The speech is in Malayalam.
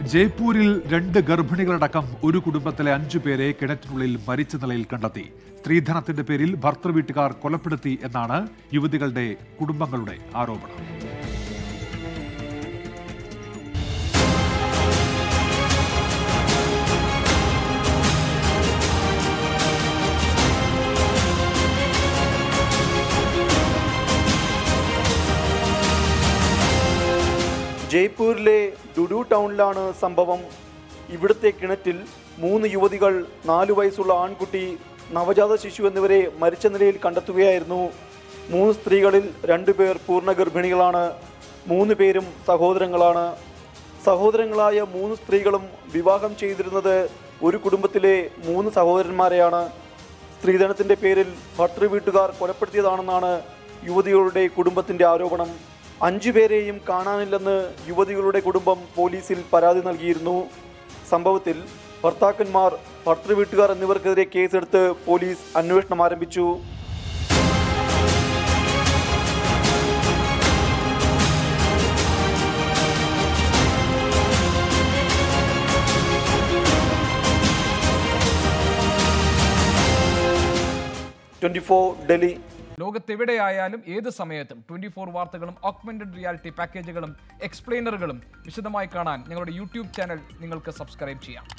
ജയ്പൂരിൽ രണ്ട് ഗർഭിണികളടക്കം ഒരു കുടുംബത്തിലെ അഞ്ചു പേരെ കിണറ്റിനുള്ളിൽ മരിച്ച നിലയിൽ കണ്ടെത്തി സ്ത്രീധനത്തിന്റെ പേരിൽ ഭർത്തൃ വീട്ടുകാർ കൊലപ്പെടുത്തി എന്നാണ് യുവതികളുടെ കുടുംബങ്ങളുടെ ആരോപണം ജയ്പൂരിലെ ഡുഡു ടൗണിലാണ് സംഭവം ഇവിടുത്തെ കിണറ്റിൽ മൂന്ന് യുവതികൾ നാലു വയസ്സുള്ള ആൺകുട്ടി നവജാത ശിശു എന്നിവരെ മരിച്ച നിലയിൽ കണ്ടെത്തുകയായിരുന്നു മൂന്ന് സ്ത്രീകളിൽ രണ്ടുപേർ പൂർണ്ണ ഗർഭിണികളാണ് മൂന്ന് പേരും സഹോദരങ്ങളാണ് സഹോദരങ്ങളായ മൂന്ന് സ്ത്രീകളും വിവാഹം ചെയ്തിരുന്നത് ഒരു കുടുംബത്തിലെ മൂന്ന് സഹോദരന്മാരെയാണ് സ്ത്രീധനത്തിന്റെ പേരിൽ ഭർത്തൃ വീട്ടുകാർ കൊലപ്പെടുത്തിയതാണെന്നാണ് യുവതികളുടെ കുടുംബത്തിന്റെ ആരോപണം അഞ്ചുപേരെയും കാണാനില്ലെന്ന് യുവതികളുടെ കുടുംബം പോലീസിൽ പരാതി നൽകിയിരുന്നു സംഭവത്തിൽ ഭർത്താക്കന്മാർ ഭർത്തൃ വീട്ടുകാർ എന്നിവർക്കെതിരെ കേസെടുത്ത് പോലീസ് അന്വേഷണം ആരംഭിച്ചു ട്വന്റി ഫോർ ഡൽഹി ലോകത്തെവിടെയായാലും ഏത് സമയത്തും ട്വന്റി ഫോർ വാർത്തകളും ഓഗ്മെന്റഡ് റിയാലിറ്റി പാക്കേജുകളും എക്സ്പ്ലെയിനറുകളും വിശദമായി കാണാൻ ഞങ്ങളുടെ യൂട്യൂബ് ചാനൽ നിങ്ങൾക്ക് സബ്സ്ക്രൈബ് ചെയ്യാം